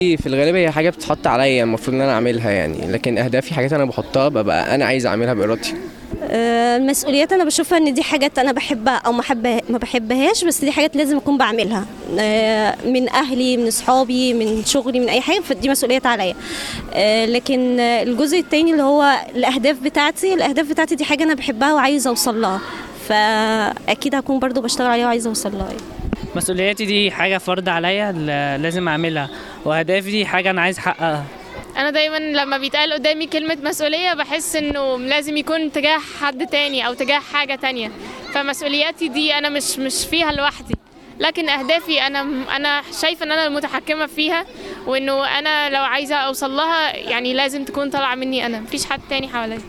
في الغالب هي حاجة بتتحط عليا المفروض ان انا اعملها يعني لكن اهدافي حاجات انا بحطها ببقى انا عايز اعملها بارادتي آه، المسؤوليات انا بشوفها ان دي حاجات انا بحبها او ما حبها ما بحبهاش بس دي حاجات لازم اكون بعملها آه، من اهلي من اصحابي من شغلي من اي حاجه فدي مسؤوليات عليا آه، لكن آه، الجزء التاني اللي هو الاهداف بتاعتي الاهداف بتاعتي دي حاجه انا بحبها وعايزه اوصل لها فاكيد هكون برضو بشتغل عليها وعايزه اوصل لها مسؤولياتي دي حاجة فرض عليا ل- لازم أعملها وأهدافي دي حاجة أنا عايز أحققها انا دايما لما بيتقال قدامي كلمة مسؤولية بحس انه لازم يكون تجاه حد تاني او تجاه حاجة تانية فمسؤولياتي دي انا مش مش فيها لوحدي لكن اهدافي انا انا شايفه ان انا المتحكمه فيها وانه انا لو عايزه اوصل لها يعني لازم تكون طالعه مني انا مفيش حد تاني حواليا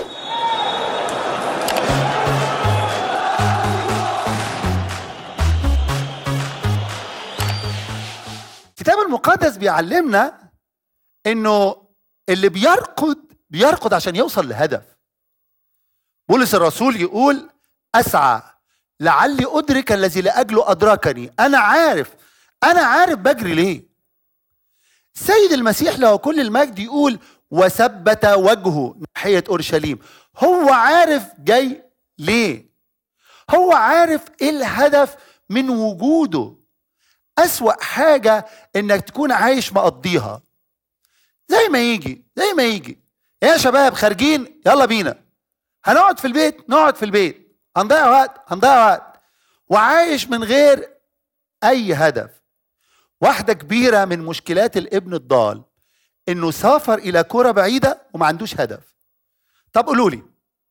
الكتاب المقدس بيعلمنا انه اللي بيرقد بيرقد عشان يوصل لهدف بولس الرسول يقول اسعى لعلي ادرك الذي لاجله ادركني انا عارف انا عارف بجري ليه السيد المسيح له كل المجد يقول وثبت وجهه ناحيه اورشليم هو عارف جاي ليه هو عارف ايه الهدف من وجوده أسوأ حاجة إنك تكون عايش مقضيها زي ما يجي زي ما يجي يا شباب خارجين يلا بينا هنقعد في البيت نقعد في البيت هنضيع وقت هنضيع وقت وعايش من غير أي هدف واحدة كبيرة من مشكلات الابن الضال إنه سافر إلى كرة بعيدة وما عندوش هدف طب قولوا لي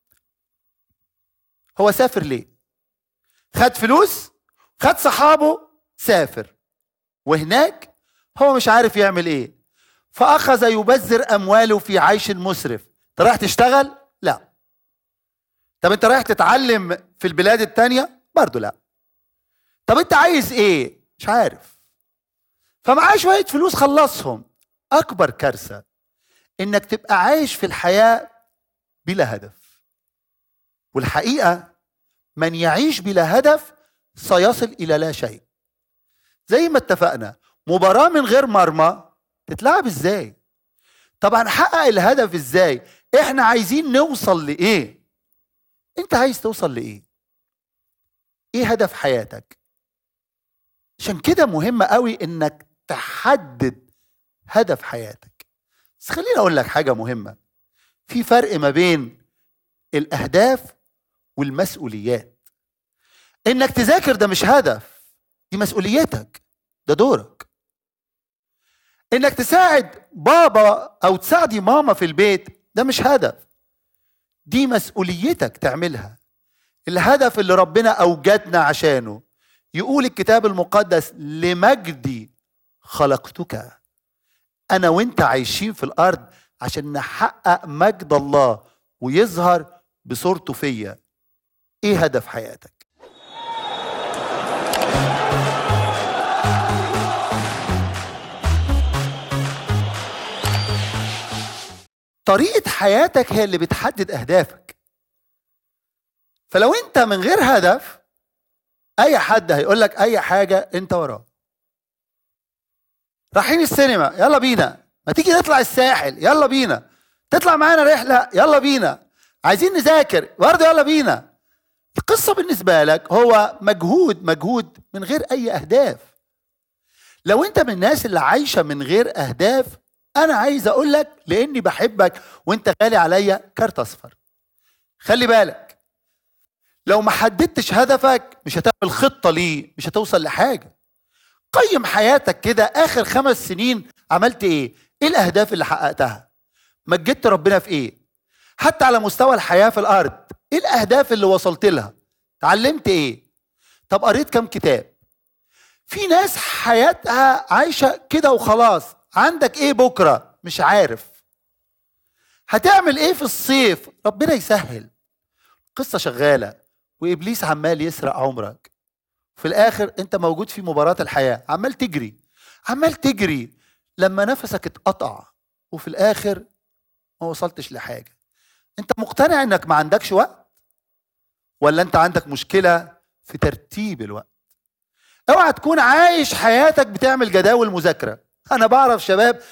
هو سافر ليه؟ خد فلوس خد صحابه سافر وهناك هو مش عارف يعمل ايه فاخذ يبذر امواله في عيش مسرف انت رايح تشتغل لا طب انت رايح تتعلم في البلاد التانية برضو لا طب انت عايز ايه مش عارف فمعاه شوية فلوس خلصهم اكبر كارثة انك تبقى عايش في الحياة بلا هدف والحقيقة من يعيش بلا هدف سيصل الى لا شيء زي ما اتفقنا مباراة من غير مرمى تتلعب ازاي طب هنحقق الهدف ازاي احنا عايزين نوصل لايه انت عايز توصل لايه ايه هدف حياتك عشان كده مهم قوي انك تحدد هدف حياتك بس خليني اقول لك حاجة مهمة في فرق ما بين الاهداف والمسؤوليات انك تذاكر ده مش هدف دي مسؤوليتك ده دورك انك تساعد بابا او تساعدي ماما في البيت ده مش هدف دي مسؤوليتك تعملها الهدف اللي ربنا اوجدنا عشانه يقول الكتاب المقدس لمجدي خلقتك انا وانت عايشين في الارض عشان نحقق مجد الله ويظهر بصورته فيا ايه هدف حياتك طريقة حياتك هي اللي بتحدد أهدافك فلو أنت من غير هدف أي حد هيقول لك أي حاجة أنت وراه رايحين السينما يلا بينا ما تيجي نطلع الساحل يلا بينا تطلع معانا رحلة يلا بينا عايزين نذاكر برضه يلا بينا القصة بالنسبة لك هو مجهود مجهود من غير أي أهداف لو أنت من الناس اللي عايشة من غير أهداف انا عايز اقول لك لاني بحبك وانت غالي عليا كارت اصفر خلي بالك لو ما حددتش هدفك مش هتعمل خطه ليه مش هتوصل لحاجه قيم حياتك كده اخر خمس سنين عملت ايه ايه الاهداف اللي حققتها مجدت ربنا في ايه حتى على مستوى الحياه في الارض ايه الاهداف اللي وصلت لها اتعلمت ايه طب قريت كم كتاب في ناس حياتها عايشه كده وخلاص عندك ايه بكره مش عارف هتعمل ايه في الصيف ربنا يسهل قصه شغاله وابليس عمال يسرق عمرك في الاخر انت موجود في مباراه الحياه عمال تجري عمال تجري لما نفسك اتقطع وفي الاخر ما وصلتش لحاجه انت مقتنع انك ما عندكش وقت ولا انت عندك مشكله في ترتيب الوقت اوعى تكون عايش حياتك بتعمل جداول مذاكره انا بعرف شباب